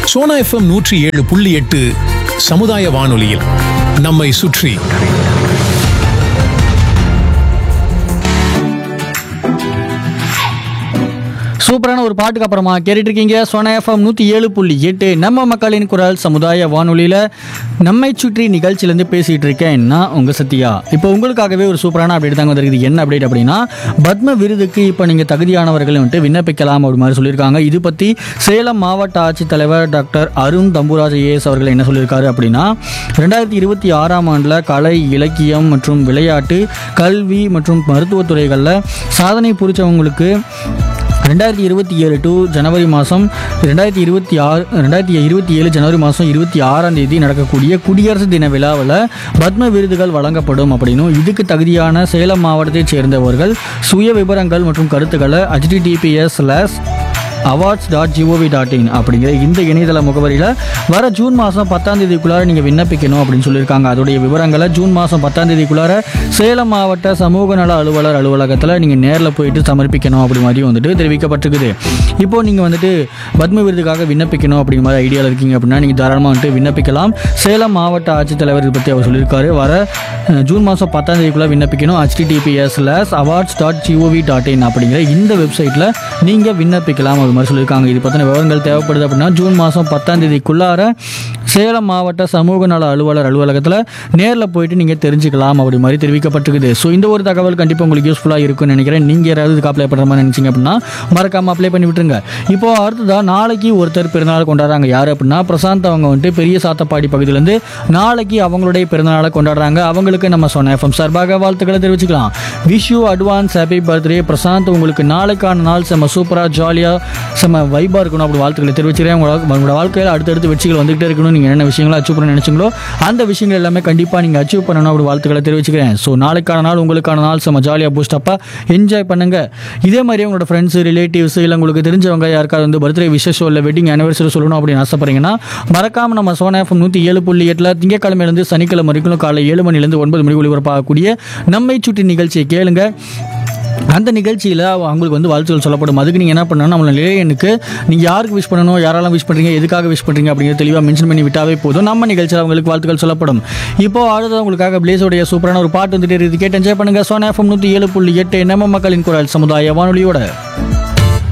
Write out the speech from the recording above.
Sona FM நூற்றி ஏழு புள்ளி எட்டு சமுதாய வானொலியில் நம்மை சுற்றி சூப்பரான ஒரு பாட்டுக்கு அப்புறமா கேட்டுட்டு இருக்கீங்க சோனா எஃப்எம் நூற்றி ஏழு புள்ளி எட்டு நம்ம மக்களின் குரல் சமுதாய வானொலியில் நம்மை சுற்றி நிகழ்ச்சியிலேருந்து பேசிகிட்டு இருக்கேன் நான் உங்கள் சத்யா இப்போ உங்களுக்காகவே ஒரு சூப்பரான அப்டேட் தாங்க வந்திருக்குது என்ன அப்டேட் அப்படின்னா பத்ம விருதுக்கு இப்போ நீங்கள் தகுதியானவர்கள் வந்துட்டு விண்ணப்பிக்கலாம் அப்படி மாதிரி சொல்லியிருக்காங்க இது பற்றி சேலம் மாவட்ட ஆட்சித்தலைவர் டாக்டர் அருண் தம்புராஜ் ஏஎஸ் அவர்கள் என்ன சொல்லியிருக்காரு அப்படின்னா ரெண்டாயிரத்தி இருபத்தி ஆறாம் ஆண்டில் கலை இலக்கியம் மற்றும் விளையாட்டு கல்வி மற்றும் மருத்துவத்துறைகளில் சாதனை புரிச்சவங்களுக்கு ரெண்டாயிரத்தி இருபத்தி ஏழு டு ஜனவரி மாதம் ரெண்டாயிரத்தி இருபத்தி ஆறு ரெண்டாயிரத்தி இருபத்தி ஏழு ஜனவரி மாதம் இருபத்தி ஆறாம் தேதி நடக்கக்கூடிய குடியரசு தின விழாவில் பத்ம விருதுகள் வழங்கப்படும் அப்படின்னும் இதுக்கு தகுதியான சேலம் மாவட்டத்தைச் சேர்ந்தவர்கள் சுய விவரங்கள் மற்றும் கருத்துக்களை https slash awards dot G O V dot in அப்படிங்கிற இந்த இணையதள முகவரியில் வர ஜூன் மாதம் பத்தாம் தேதிக்குள்ளார நீங்கள் விண்ணப்பிக்கணும் அப்படின்னு சொல்லியிருக்காங்க அதோடைய விவரங்களை ஜூன் மாதம் பத்தாம் தேதிக்குள்ளார சேலம் மாவட்ட சமூக நல அலுவலர் அலுவலகத்தில் நீங்கள் நேரில் போயிட்டு சமர்ப்பிக்கணும் அப்படி மாதிரி வந்துட்டு தெரிவிக்கப்பட்டிருக்குது இப்போ நீங்கள் வந்துட்டு பத்ம விருதுக்காக விண்ணப்பிக்கணும் அப்படிங்கிற மாதிரி ஐடியாவில் இருக்கீங்க அப்படின்னா நீங்கள் தாராளமாக வந்துட்டு விண்ணப்பிக்கலாம் சேலம் மாவட்ட ஆட்சித்தலைவர் இதை பற்றி அவர் சொல்லியிருக்காரு வர அஹ், ஜூன் மாதம் பத்தாம் தேதிக்குள்ளே விண்ணப்பிக்கணும் https slash awards dot G O V dot in அப்படிங்கிற இந்த வெப்சைட்டில் நீங்கள் விண்ணப்பிக்கலாம் அது மாதிரி சொல்லியிருக்காங்க இது பற்றின விவரங்கள் தேவைப்படுது அப்படின்னா ஜூன் மாதம் பத்தாம் தேதிக்குள்ளார சேலம் மாவட்ட சமூக நல அலுவலர் அலுவலகத்தில் நேரில் போயிட்டு நீங்கள் தெரிஞ்சுக்கலாம் அப்படி மாதிரி தெரிவிக்கப்பட்டிருக்குது ஸோ இந்த ஒரு தகவல் கண்டிப்பாக உங்களுக்கு யூஸ்ஃபுல்லாக இருக்கும்னு நினைக்கிறேன் நீங்கள் யாராவது இதுக்கு அப்ளை பண்ணுற மாதிரி நினச்சிங்க அப்படின்னா மறக்காமல் அப்ளை பண்ணி விட்டுருங்க இப்போ அடுத்ததாக நாளைக்கு ஒருத்தர் பிறந்தநாள் கொண்டாடுறாங்க யார் அப்படின்னா பிரசாந்த் அவங்க வந்துட்டு பெரிய சாத்தப்பாடி பகுதியிலேருந்து நாளைக்கு அவங்களுடைய பிறந்தநாளை கொண்டாடுறாங்க அவங்களுக்கு நம்ம சொன்ன எஃப்எம் சார்பாக வாழ்த்துக்களை தெரிவிச்சுக்கலாம் wish you advance happy birthday Prashanth உங்களுக்கு நாளைக்கான நாள் செம்ம சூப்பராக ஜாலியாக செம்ம வைபாக இருக்கணும் அப்படி வாழ்த்துக்களை தெரிவிச்சுக்கிறேன் உங்களோட உங்களோட வாழ்க்கையில் அடுத்தடுத்து வெற்றிகள் வந்துகிட்டே இருக்கணும் நீங்கள் என்னென்ன விஷயங்களை அச்சீவ் பண்ண நினைச்சீங்களோ அந்த விஷயங்கள் எல்லாமே கண்டிப்பாக நீங்கள் அச்சீவ் பண்ணணும் அப்படி வாழ்த்துக்களை தெரிவிச்சுக்கிறேன் ஸோ நாளைக்கான நாள் உங்களுக்கான நாள் செம்ம ஜாலியாக பூஸ்டப்பாக என்ஜாய் பண்ணுங்க இதே மாதிரி உங்களோட ஃப்ரெண்ட்ஸ் ரிலேட்டிவ்ஸ் இல்லை உங்களுக்கு தெரிஞ்சவங்க யாருக்காவது வந்து பர்த்டே விசேஷம் இல்லை வெட்டிங் ஆனிவர்சரி சொல்லணும் அப்படின்னு ஆசைப்படுறீங்கன்னா மறக்காம நம்ம சோனா எஃப்எம் நூற்றி ஏழு புள்ளி எட்டில் திங்கக்கிழமையிலேருந்து சனிக்கிழமை வரைக்கும் காலை ஏழு மணிலேருந்து ஒன்பது மணி ஒளிபரப்பாகக்கூடிய நம்மை சுற்றி நிகழ்ச்சியை கேளுங்க அந்த நிகழ்ச்சியில் அவங்களுக்கு வந்து வாழ்த்துக்கள் சொல்லப்படும் அதுக்கு நீங்கள் என்ன பண்ணணும் நம்மளோட நிலையனுக்கு நீங்கள் யாருக்கு விஷ் பண்ணணும் யாரெல்லாம் விஷ் பண்ணுறீங்க எதுக்காக விஷ் பண்ணுறீங்க அப்படிங்கிறது தெளிவாக மென்ஷன் பண்ணி விட்டாவே போதும் நம்ம நிகழ்ச்சியில் அவங்களுக்கு வாழ்த்துக்கள் சொல்லப்படும் இப்போ அடுத்தது உங்களுக்காக பிளேஸோடைய சூப்பரான ஒரு பாட்டு வந்துட்டு இருக்குது கேட்டு என்ஜாய் பண்ணுங்கள் சோனா எஃப்எம் நூற்றி ஏழு புள்ளி எட்டு நம்ம மக்களின் குரல் சமுதாய வானொலியோட